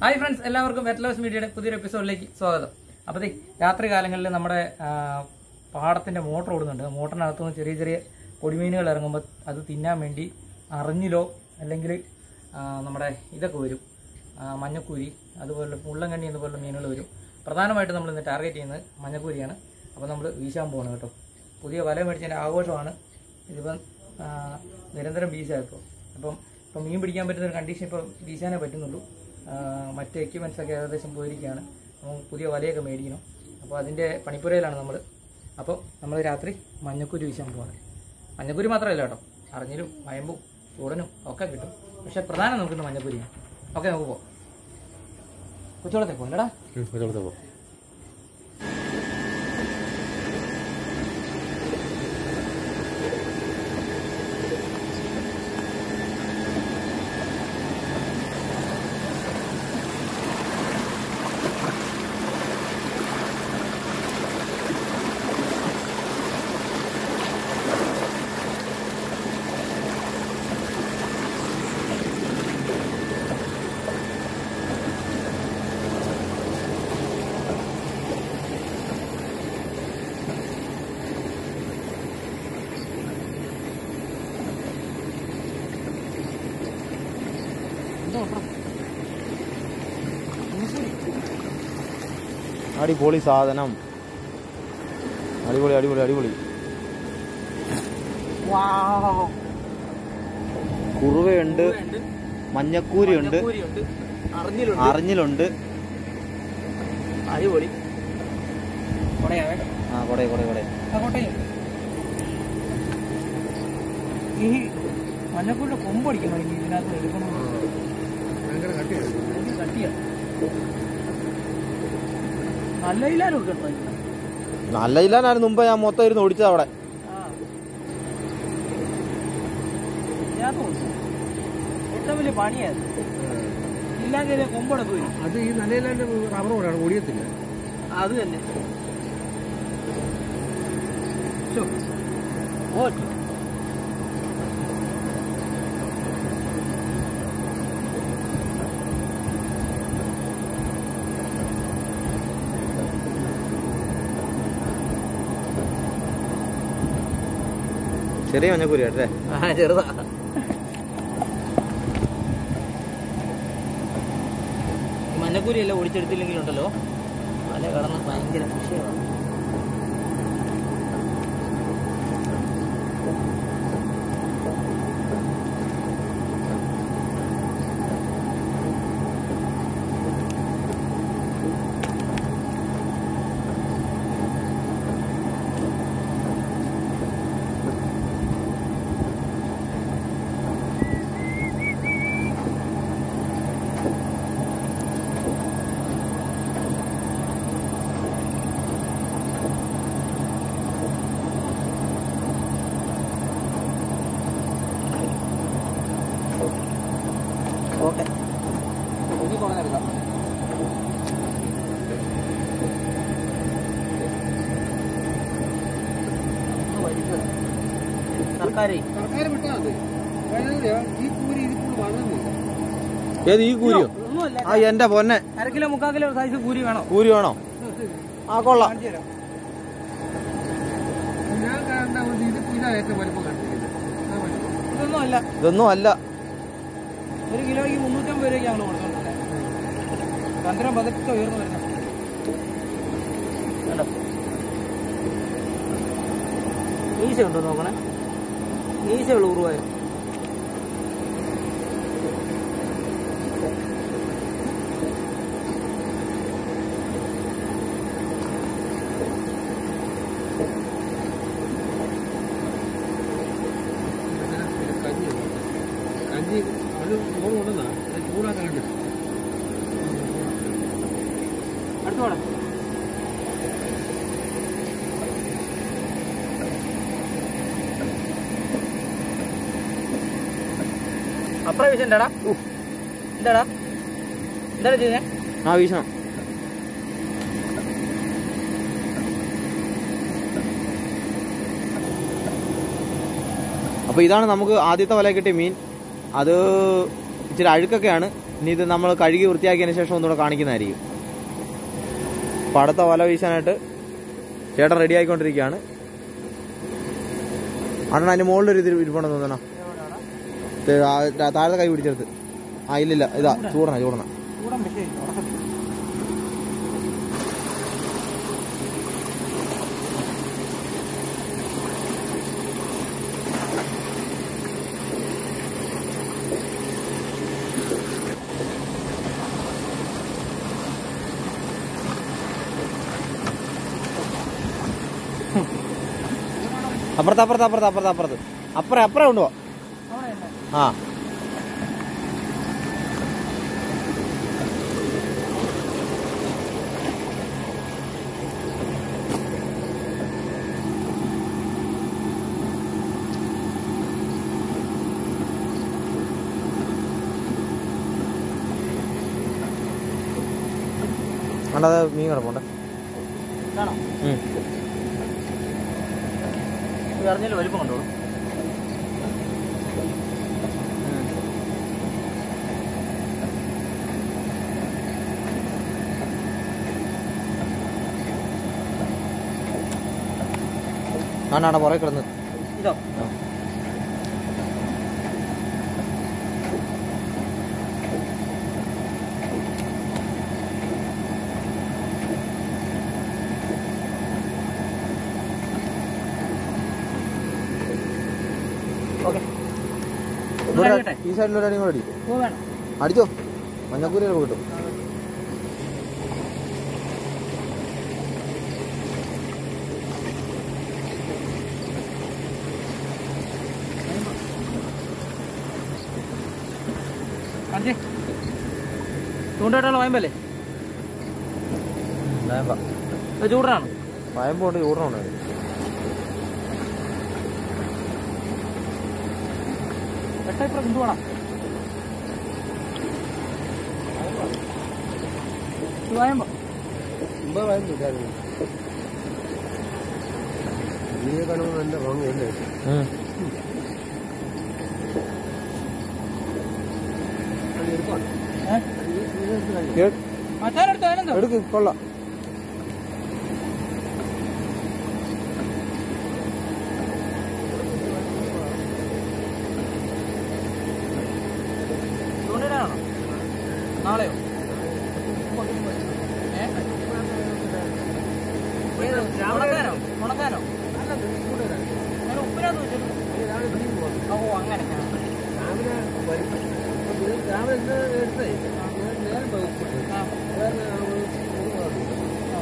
Hi friends എല്ലാവർക്കും വെറ്റ്ലോസ് മീഡിയയുടെ പുതിയൊരു എപ്പിസോഡിലേക്ക് സ്വാഗതം അപ്പോൾ രാത്രി കാലങ്ങളിൽ നമ്മുടെ ആ, പാടത്തിന്റെ മോട്ടർ ഓടുന്നുണ്ട് മോട്ടറിനകത്തുനിന്ന് ചെറിയ ചെറിയ പൊടിമീനുകൾ ഇറങ്ങുമ്പോൾ അത് തിന്നാൻ വേണ്ടി അറിഞ്ഞിലോ അല്ലെങ്കിൽ ആ, നമ്മുടെ ഇതൊക്കെ വരും ആ, മഞ്ഞക്കൂരി അതുപോലെ മുള്ളങ്കണ്ണി അതുപോലുള്ള മീനുകൾ വരും പ്രധാനമായിട്ട് നമ്മൾ ഇന്ന് ടാർഗറ്റ് ചെയ്യുന്നത് മഞ്ഞക്കൂരിയാണ് അപ്പോൾ നമ്മൾ വീശാൻ പോകണം കേട്ടോ പുതിയ വല മേടിച്ചതിൻ്റെ ആഘോഷമാണ് ഇതിപ്പം ആ, നിരന്തരം വീശായപ്പോൾ അപ്പം ഇപ്പം മീൻ പിടിക്കാൻ പറ്റുന്ന ഒരു കണ്ടീഷൻ ഇപ്പോൾ വീശാനേ പറ്റുന്നുള്ളൂ ആ, മറ്റ് എക്യുപ്മെൻറ്റ്സ് ഒക്കെ ഏകദേശം പോയിരിക്കുകയാണ് നമുക്ക് പുതിയ വലയൊക്കെ മേടിക്കണം അപ്പോൾ അതിൻ്റെ പണിപ്പുരയിലാണ് നമ്മൾ അപ്പോൾ നമ്മൾ രാത്രി മഞ്ഞക്കുരി വീശാൻ പോവാണ് മഞ്ഞക്കുരി മാത്രമല്ല കേട്ടോ അറിഞ്ഞിലും വയമ്പും ചൂടനും ഒക്കെ കിട്ടും പക്ഷെ പ്രധാനം നമുക്കിന്ന് മഞ്ഞക്കുരിയാണ് ഓക്കെ നമുക്ക് പോവാം കൊച്ചുവളത്തെ പോകണ്ടടാ അടിപൊളി സാധനം അടിപൊളി അടിപൊളി അടിപൊളി കുറുവയുണ്ട് മഞ്ഞക്കൂരിയുണ്ട് മഞ്ഞക്കൂരിയുണ്ട് അറിഞ്ഞിലുണ്ട് അറിഞ്ഞിലുണ്ട് അടിപൊളി കൊടയാവേ ആ കൊടേ കൊടേ കൊടേ അങ്ങോട്ടേ ഈ മഞ്ഞക്കൂടിന്റെ കൊമ്പടിക്കണം എനിക്ക് ഇതിനകത്ത് എടുക്കണം ഭയങ്കര കട്ടിയാ നല്ല ഇല്ലാലും കേട്ടോ ഇതിന്. നല്ല ഇല്ലാനായിരുന്നു മുമ്പ് ഞാൻ മൊത്തം ഇരുന്ന് ഓടിച്ചത് അവിടെ ആ. ഇതിനകത്ത് കൊടുത്തു. ഏറ്റവും വലിയ പണിയായിരുന്നു ഇല്ലെങ്കിൽ കൊമ്പടക്ക് വരും അത് ഈ നിലയിലാണ്ട് റബ്ബർ കൊണ്ടാണ് ഒടിയത്തില്ല അത് തന്നെ ശോ. ഓക്കെ ചെറിയ മഞ്ഞക്കൂരി അല്ലേ ആ ചെറുതാ ഈ മഞ്ഞക്കൂരി എല്ലാം ഒടിച്ചെടുത്തില്ലെങ്കിലുണ്ടല്ലോ മല കടന്ന് ഭയങ്കര വിഷയമാണ് ഓക്കെ ഇനി പോകാൻ എടുക്കാം സർക്കാരേ സർക്കാർ വിട്ടാൽ മതി അതായത് ഈ കൂരി ഇതിപ്പോൾ വളർന്നില്ല ഏത് ഈ കൂരിയോ ഒന്നുമല്ല ആ എന്റെ പൊന്നെ അര കിലോ മുക്കാൽ കിലോ സൈസ് കൂരി വേണോ കൂരി വേണോ ആ കൊള്ളാം കാണിച്ചു തരാം ഞാൻ കാണുന്ന ഇത് ഇതാ ഏറ്റവും വലിപ്പം കണ്ടിരിക്കുന്നത് ആ വലിപ്പം. ഇതൊന്നും അല്ല ഇതൊന്നും അല്ല ഒരു കിലോയ്ക്ക് മുന്നൂറ്റമ്പത് രൂപയ്ക്ക് ഞങ്ങൾ കൊടുത്തോണ്ടില്ലേ ചന്ദ്രൻ പതുക്കെ ഉയർന്നു വരുന്ന കണ്ടോ മീശ ഉണ്ടോ നോക്കണേ മീശയുള്ള ഉറുവായോ ഇത് കഞ്ഞി കഞ്ഞി അത് ചോറ് കൊണ്ടുവന്നാ അത് ചൂടാക്കാൻ കണ്ടു അടുത്തോടെ അപ്പുറം വിഷയം എന്താടാ എന്താടാ എന്താടാ ചെയ്യുന്നേ ആ വീശണം അപ്പൊ ഇതാണ് നമുക്ക് ആദ്യത്തെ വല കിട്ടിയ മീൻ അത് ഇച്ചിരി അഴുക്കൊക്കെയാണ് ഇനി ഇത് നമ്മൾ കഴുകി വൃത്തിയാക്കിയതിന് ശേഷം ഒന്നുകൂടെ കാണിക്കുന്നതായിരിക്കും അപ്പൊ അടുത്ത വല വീശാനായിട്ട് ചേട്ടൻ റെഡി ആയിക്കൊണ്ടിരിക്കുകയാണ് അണ്ണൻ അതിന്റെ മുകളിലൊരു ഇത് ഇരിപ്പുണ്ടെന്ന് തോന്നണ താഴത്തെ കൈ പിടിച്ചെടുത്ത് ആ ഇല്ലില്ല ഇതാ ചൂടണ ചൂടണ ചൂടൻ വിഷയമില്ല ഉറക്കം അപ്പുറത്ത് അപ്പുറത്ത് അപ്പുറത്ത് അപ്പുറത്ത് അപ്പുറത്ത് അപ്പുറം അപ്പുറം കൊണ്ടുപോ അവിടെ ഉണ്ട്. ആ അല്ലാതെ മീൻ കിടപ്പുണ്ട് ഇതാണോ ഉം. ഇത് അറിഞ്ഞാലും വലിപ്പം കണ്ടോളൂ ആണാണ് പുറകെ കിടന്ന് ഇതോ ആ. ഓക്കെ ഇവിടെ അടിക്കട്ടെ? ഈ സൈഡിലൊരു അടി കൂടെ അടി പൂ വേണം അടിച്ചോ മഞ്ഞക്കൂരിയൊക്കെ കിട്ടും കാണിച്ചേ ചൂണ്ടായിട്ടുള്ള വയമ്പല്ലേ അത് ചൂടനാണ് വയമ്പോണ്ട് ചൂടണുണ്ട് എട്ടപ്പുറം കൊണ്ടുപോകണം വയമ്പോ ഒമ്പത് വയസ്സില്ലായിരുന്നു നീയെ കാണുമ്പോൾ നല്ല ഭംഗിയല്ലേ അത് എടുക്കാം ഏഹ് മച്ചാനെടുത്തോ അതിനെന്തോ എടുക്ക് കൊള്ളാം ചൂണ്ടയിടാനാണോ നാളെയോ ഏ? ഏത്? ഉണക്കാനോ ഉണക്കാനോ ഞാൻ ഉപ്പിനകത്ത് വെച്ചിട്ടുണ്ട് ഓ അങ്ങനെ രാവിലെ വരും. അപ്പൊ ഇത് രാവിലെ ഇന്ന് എടുത്തേ നേരം പോയി ആ, വേറെ ആള് പോകുന്നുണ്ട്. ആ.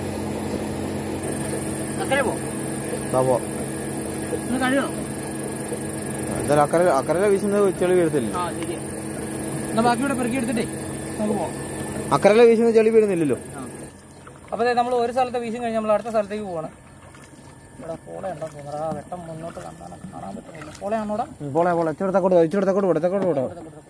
അക്കരെ പോ അപ്പോ ഇന്ന് കഴിയണം എന്തായാലും അക്കരെ അക്കരെ വീശുന്നത് ചെളി വീഴത്തില്ല ആ ശരിയാ എന്നാ ബാക്കി ഇവിടെ പെറുക്കി എടുത്തിട്ടേ നമുക്ക് പോവാം അക്കരയിലെ വീശുന്നത് ചെളി വീഴുന്നില്ലല്ലോ അപ്പോൾ നമ്മൾ ഒരു സ്ഥലത്ത് വീശും കഴിഞ്ഞ് നമ്മൾ അടുത്ത സ്ഥലത്തേക്ക് പോവാണ് ഇവിടെ പോള ഉണ്ടോ തോന്നുന്നു ആ വെട്ടം മുന്നോട്ട് കണ്ടാണ് കാണാൻ പറ്റുന്നില്ല പോളയാണോടാ ഉം, പോളെ പോളെ ഇച്ചിരി തക്കോട്ട് ഇച്ചിരി തക്കോട്ട് വിടാം തക്കോട്ട് വിടാം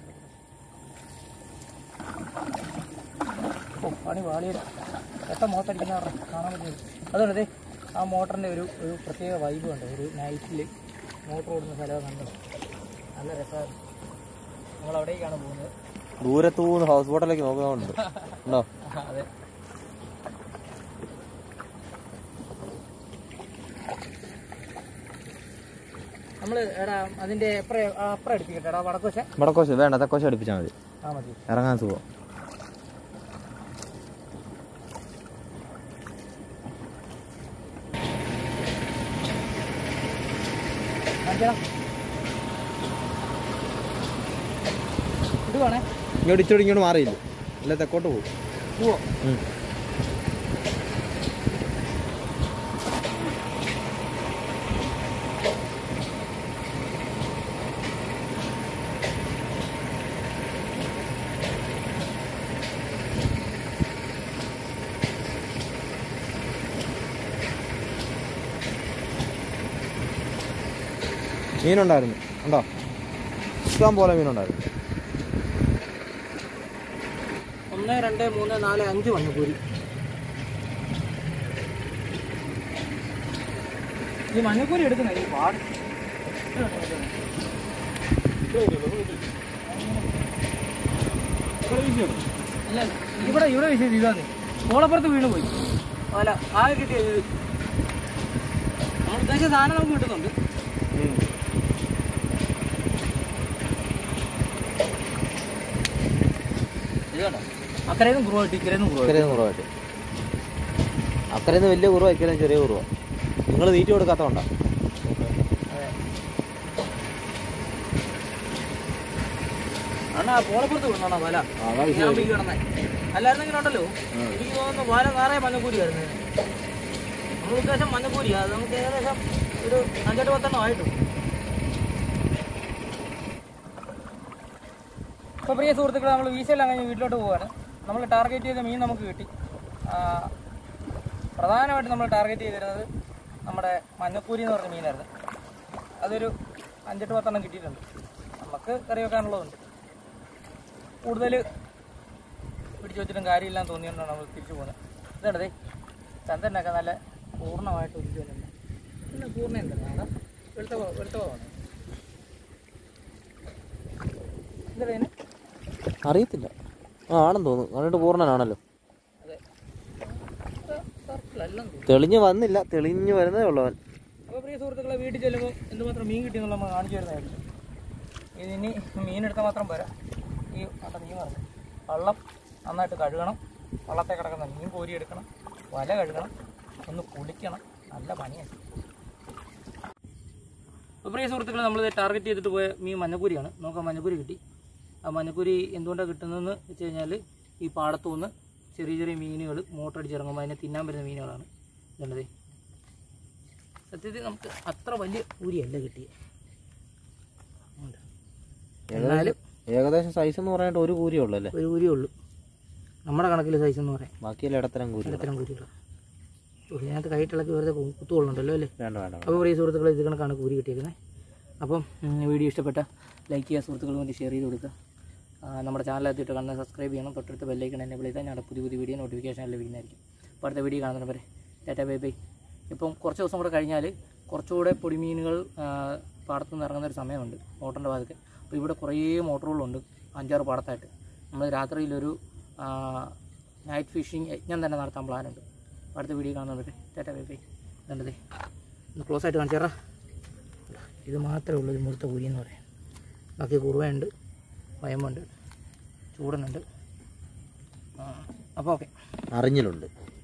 ഓ പണി വാളിയുടെ വെട്ടം മുഖത്തടിക്കുന്ന കാരണം കാണാൻ പറ്റുന്നില്ല അതുകൊണ്ട് ദേ ആ മോട്ടറിൻ്റെ ഒരു ഒരു പ്രത്യേക വൈബ് ഉണ്ട് ഒരു നൈറ്റിൽ മോട്ടർ ഓടുന്ന സ്ഥലം കണ്ടത് നല്ല രസമാണ് നമ്മൾ അവിടേക്കാണ് പോകുന്നത് ദൂരത്തൂന്ന് ഹൗസ് ബോട്ടിലേക്ക് നോക്കുന്നുണ്ട് ഉണ്ടോ അതെ നമ്മൾ എടാ അതിന്റെ അപ്പുറം അപ്പുറം എടുപ്പിക്കട്ടെ എടാ വടക്കുവശ വടക്കോശം വേണ്ട തെക്കോശം അടുപ്പിച്ചാൽ മതി ആ മതി ഇറങ്ങാൻ സുഖം കാണിച്ചടാ ഇത് വേണേ ഇങ്ങോട്ട് ഇച്ചോട് ഇങ്ങോട്ട് മാറിയില്ല അല്ല തെക്കോട്ട് പോകും പോവോ ഉം. മീനുണ്ടായിരുന്നു ഉണ്ടോ ഇഷ്ടം പോലെ മീനുണ്ടായിരുന്നു ഒന്ന് രണ്ട് മൂന്ന് നാല് അഞ്ച് മഞ്ഞപ്പൂരി ഈ മഞ്ഞപ്പൂരി എടുക്കുന്ന ഈ പാട് അല്ല ഇവിടെ ഇവിടെ വിഷയം ഇതാണ് ഓളപ്പുറത്ത് വീണ് പോയി അല്ല ആകെ കിട്ടിയത് ഇത്. നമ്മൾ ഉദ്ദേശിച്ച സാധനം നമുക്ക് കിട്ടുന്നുണ്ട് ഇത് കണ്ടോ അക്കരയിൽ നിന്ന് കുറവായിട്ട് ഇക്കരയിൽ നിന്ന് കുറവായിട്ട് അക്കരയിൽ കുറവായിട്ട് അക്കരയിൽ നിന്ന് വലിയ കുറവാ ഇക്കരയിൽ ചെറിയ കുറവാ നിങ്ങൾ തീറ്റ കൊടുക്കാത്തതുകൊണ്ടാ അതെ അണ്ണാ പോളപ്പുറത്ത് വിടണോ വല ഞാൻ ഈ കിടന്നേ അല്ലായിരുന്നെങ്കിൽ ഉണ്ടല്ലോ എനിക്ക് തോന്നുന്നു വല നിറയെ മഞ്ഞക്കൂരി വരുന്നത് നമ്മൾ ഉദ്ദേശം മഞ്ഞക്കൂരിയാ അത് നമുക്ക് ഏകദേശം ഒരു അഞ്ചെട്ട് പത്തെണ്ണം ആയിട്ടു അപ്പോൾ പ്രിയ സുഹൃത്തുക്കളെ നമ്മൾ വീശയെല്ലാം കഴിഞ്ഞ് വീട്ടിലോട്ട് പോവാണ് നമ്മൾ ടാർഗറ്റ് ചെയ്ത മീൻ നമുക്ക് കിട്ടി ആ, പ്രധാനമായിട്ട് നമ്മൾ ടാർഗറ്റ് ചെയ്തിരുന്നത് നമ്മുടെ മഞ്ഞക്കൂരി എന്ന് പറഞ്ഞ മീനായിരുന്നു അതൊരു അഞ്ചെട്ട് പത്തെണ്ണം കിട്ടിയിട്ടുണ്ട് നമുക്ക് കറി വെക്കാനുള്ളതുണ്ട് കൂടുതൽ പിടിച്ചു വെച്ചിട്ടും കാര്യമില്ലാന്ന് തോന്നിയോണ്ടാണ് നമ്മൾ തിരിച്ചു പോകുന്നത് ഇതാണ് ദേ ചന്ദ്രനൊക്കെ നല്ല പൂർണ്ണമായിട്ട് ഒരിക്കലും വരുന്നുണ്ട് പിന്നെ പൂർണ്ണ ഉണ്ടല്ലോ അതാ വെളുത്ത കോ- വെളുത്ത കുറവാണ് എന്താ പേര് അറിയത്തില്ല ആ ആണെന്ന് തോന്നുന്നു കണ്ടിട്ട് പൂർണ്ണനാണല്ലോ അതെ സർക്കിളല്ലെന്ന് തോന്നുന്നു തെളിഞ്ഞ് വന്നില്ല തെളിഞ്ഞ് വരുന്നതേ ഉള്ളൂ അവൻ അപ്പോൾ പ്രിയ സുഹൃത്തുക്കളെ വീട്ടിൽ ചെല്ലുമ്പോൾ എന്തുമാത്രം മീൻ കിട്ടിയെന്നുള്ള നമ്മൾ കാണിച്ചു തരുന്നതായിരിക്കും ഇതിനി മീനെടുത്താൽ മാത്രം പോരാ ഈ നല്ല മീൻ പറഞ്ഞു വള്ളം നന്നായിട്ട് കഴുകണം വള്ളത്തെ കിടക്കുന്ന മീൻ കോരിയെടുക്കണം വല കഴുകണം ഒന്ന് കുളിക്കണം നല്ല പണിയാണ് അപ്പോൾ പ്രിയ സുഹൃത്തുക്കളെ നമ്മൾ ടാർഗറ്റ് ചെയ്തിട്ട് പോയ മീൻ മഞ്ഞക്കൂരിയാണ് നോക്കാം മഞ്ഞക്കൂരി കിട്ടി ആ മഞ്ഞക്കൂരി എന്തുകൊണ്ടാണ് കിട്ടുന്നതെന്ന് വെച്ച് കഴിഞ്ഞാൽ ഈ പാടത്തു നിന്ന് ചെറിയ ചെറിയ മീനുകൾ മോട്ടറടിച്ചിറങ്ങുമ്പോൾ അതിനെ തിന്നാൻ വരുന്ന മീനുകളാണ് ഇതുണ്ടതേ സത്യത്തിൽ നമുക്ക് അത്ര വലിയ ഊരിയല്ല കിട്ടിയത് ഉണ്ട്. എന്നാലും ഏകദേശം സൈസ് എന്ന് പറയാനായിട്ട് ഒരു കൂരിയേ ഉള്ളൂ അല്ലേ ഒരു ഊരിയേ ഉള്ളൂ നമ്മുടെ കണക്കിൽ സൈസ് എന്ന് പറയാം ബാക്കിയെല്ലാം ഇടത്തരം കൂരി ഇത്തരം കൂരികളാണ് ഇതിനകത്ത് കൈയിട്ടിളക്കി വെറുതെ കു- കുത്തുകൊള്ളുന്നുണ്ടല്ലോ അല്ലേ വേണ്ട വേണ്ട അപ്പോൾ പ്രിയ സുഹൃത്തുക്കളെ ഇത് കണക്കാണ് കൂരി കിട്ടിയേക്കുന്നത് അപ്പം ഉം, വീഡിയോ ഇഷ്ടപ്പെട്ട ലൈക്ക് ചെയ്യുക സുഹൃത്തുക്കൾ വേണ്ടി ഷെയർ ചെയ്ത് കൊടുക്കുക ആ, നമ്മുടെ ചാനൽ എത്തിയിട്ട് കാണുന്ന സബ്സ്ക്രൈബ് ചെയ്യണം തൊട്ടടുത്ത് ബെല്ലൈക്കൺ എന്നെ വിളിച്ചാൽ ഞങ്ങളുടെ പുതിയ പുതിയ വീഡിയോ നോട്ടിഫിക്കേഷൻ ലഭിക്കുന്നതായിരിക്കും അപ്പോൾ അടുത്ത വീഡിയോ കാണുന്നവരെ ടാറ്റ ബൈ ബൈ ഇപ്പം കുറച്ച് ദിവസം കൂടെ കഴിഞ്ഞാൽ കുറച്ചുകൂടെ പൊടിമീനുകൾ ആ, പാടത്തു നിന്ന് ഇറങ്ങുന്ന ഒരു സമയമുണ്ട് മോട്ടറിൻ്റെ ഭാഗത്ത് അപ്പോൾ ഇവിടെ കുറേ മോട്ടറുകളുണ്ട് അഞ്ചാറ് പാടത്തായിട്ട് നമ്മൾ രാത്രിയിലൊരു നൈറ്റ് ഫിഷിംഗ് യജ്ഞം തന്നെ നടത്താൻ പ്ലാനുണ്ട് അപ്പോൾ അടുത്ത വീഡിയോ കാണുന്നവരെ ടാറ്റ ബൈ ബൈ ഇതുണ്ടതേ ഒന്ന് ക്ലോസ് ആയിട്ട് കാണിച്ചേറാ ഇത് മാത്രമേ ഉള്ളൂ ഒരു മുഴുത്ത കുരി എന്ന് പറയാം ബാക്കി കുറുവയുണ്ട് വയമ്പുണ്ട് ചൂടനുണ്ട് അപ്പോൾ ഓക്കെ അറിഞ്ഞിലുണ്ട്